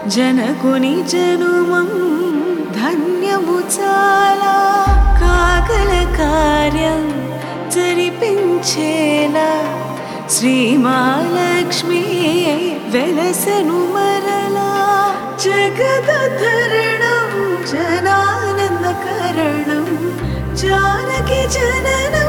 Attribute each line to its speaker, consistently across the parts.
Speaker 1: జనకుని జనుమం ధన్యము చాలా కాకల కార్యం జరిపించేలా శ్రీమాలక్ష్మి వెలసను మరలా జగదధరణం జనానందకరణం జానకి జననం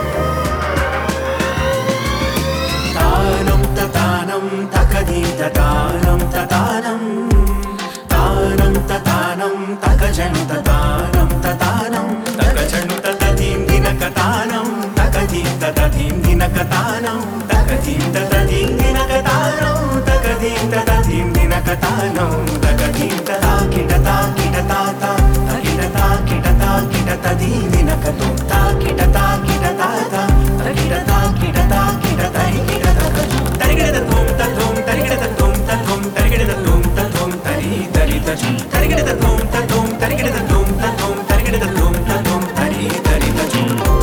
Speaker 2: తానం తతానం తకదీత తానం తతానం తానం తతానం తకజను తతానం తతానం తకజను తతీం దినక తానం తకదీం తతీం దినక తానం తకదీం తతీం దినక తానం తకదీం తతీం దినక తానం తకదీం తతాకిట తాకిట తాత తకిట తాకిట తాకిట తదీ దినక తుం తాకిట తాకిట తాత తకిట తాకిట తాకిట తరికిట తకజు తరిగిడ తుం తతుం తరిగిడ తుం తతుం తరిగిడ తుం తతుం తరి తరి తజు తరిగిడ తుం తతుం తరిగిడ తుం తతుం తరిగిడ తుం తతుం తరి తరి తజు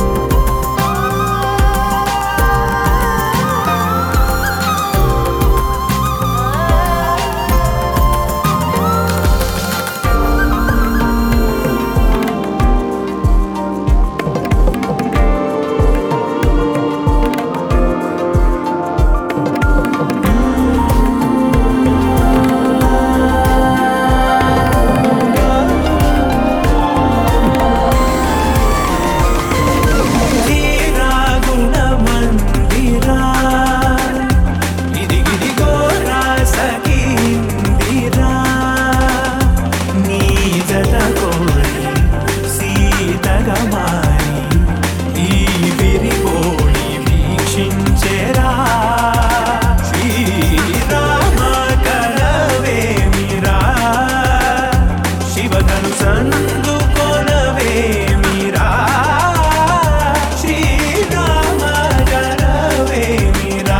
Speaker 2: ధీరా గుణమందిరా ఇదిగిదిగో రాసగిందిరా నీ జత కోరి సీతగా మారి ఈ విరిపోడి వీక్షించెరా శ్రీరామ కరవేమిరా శివగను సందుకొనవేమిరా శ్రీరామ కరవేమిరా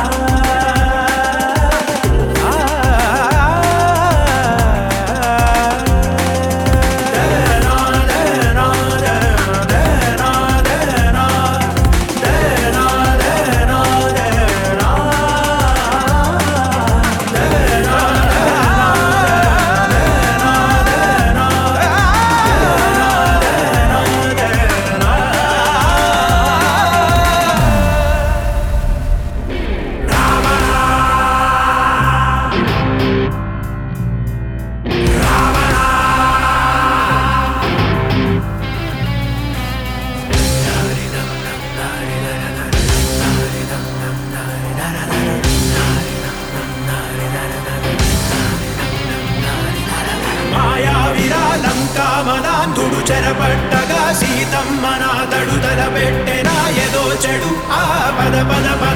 Speaker 2: మాయావిరాలంకామదాంధుడు చెరపట్టగా సీతమ్మ నా తడుదల పెట్టెనా ఎదో చెడు ఆ పద పద పద